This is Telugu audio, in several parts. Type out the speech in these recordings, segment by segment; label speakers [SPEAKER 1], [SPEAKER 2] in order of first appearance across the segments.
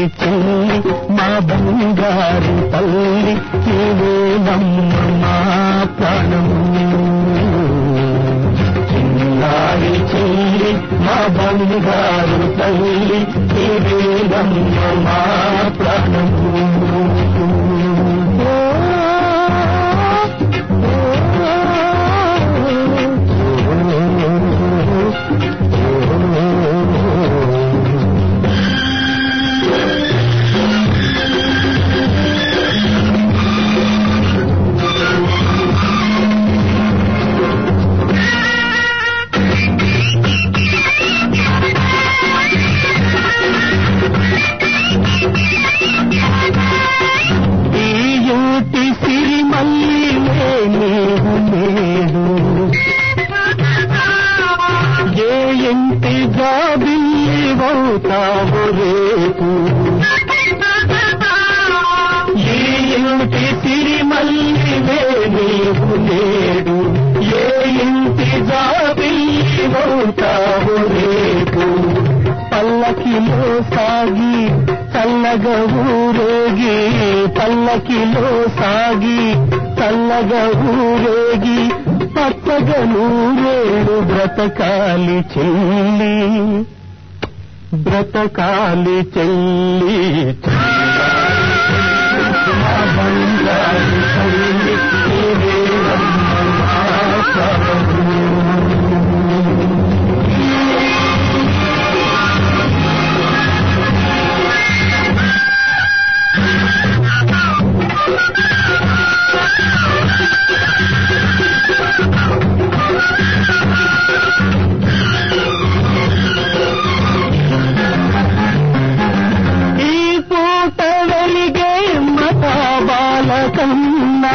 [SPEAKER 1] చెల్లి మా బంగారు తల్లి నీవేనమ్మ మా ప్రాణము చిన్నారి చెల్లి మా బంగారు తల్లి నీవేనమ్మ మా ప్రాణము ఈ యూటి సిరిమల్లిలే నీవు నేడు ఏ ఇంటి జాబిల్లివవుతావు రేపు ఈ ఇంటి సిరిమల్లిలే నీవు నేడు ఏ ఇంటి జాబిల్లివవుతావు రేపు పల్లకిలో సాగి చల్లగా ఊరేగి పల్లకిలో సాగి చల్లగా ఊరేగి పచ్చగా నూరేళ్ళు బ్రతకాలి చెల్లి బ్రతకాలి చెల్లి మా బంగారు తల్లి, నీవేనమ్మ మా ప్రాణము. ఈ పూట వెలిగే మతాబాల కన్నా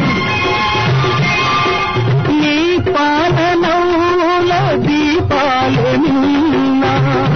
[SPEAKER 1] నీ పాలనౌల దీపాలు నిన్నా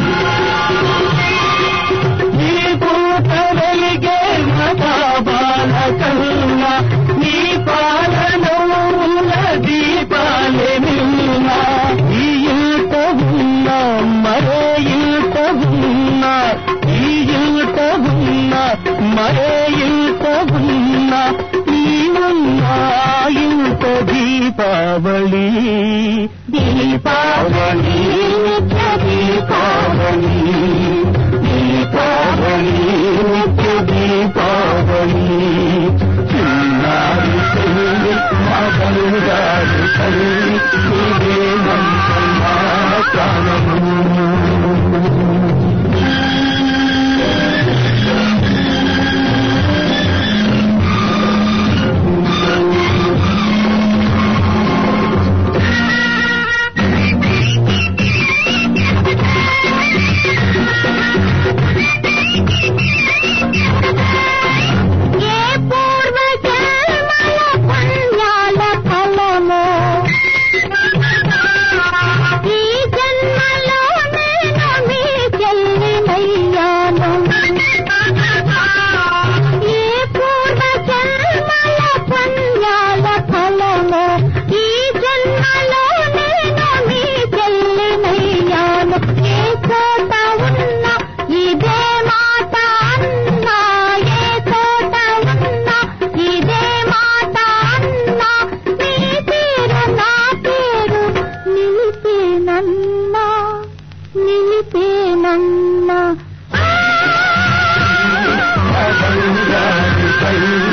[SPEAKER 1] ఈ పూట వెలిగే మతాబాల కన్నా నీ పాలనౌల దీపాలు నిన్నా ఈ ఇంట ఉన్నా మరే ఇంట ఉన్నా ఈ ఇంట ఉన్నా మరే ఇంట ఉన్నా నీవున్నా ఇంత దీపావళి దీపావళి నిత్య దీపావళి దీపావళి నిత్య దీపావళి చిన్నారి తల్లి మా బంగారు తల్లి నీవే నమ్మ ప్రాణము
[SPEAKER 2] ఏ పూర్వ జన్మల పుణ్యాల ఫలమో ఈ జన్మలో నేను మీ చెల్లినయ్యాను ఏ పూర్వ జన్మల పుణ్యాల ఫలమో ఈ జన్మలో నేను మీ చెల్లినయ్యాను ఏ చోట ఉన్నా ఇదే మాట అన్నా ఏ చోట ఉన్నా ఇదే మాట అన్నా నీ పేరు నా పేరు నిలిపేనన్నా నిలిపేనన్నా
[SPEAKER 1] బంగారు తల్లి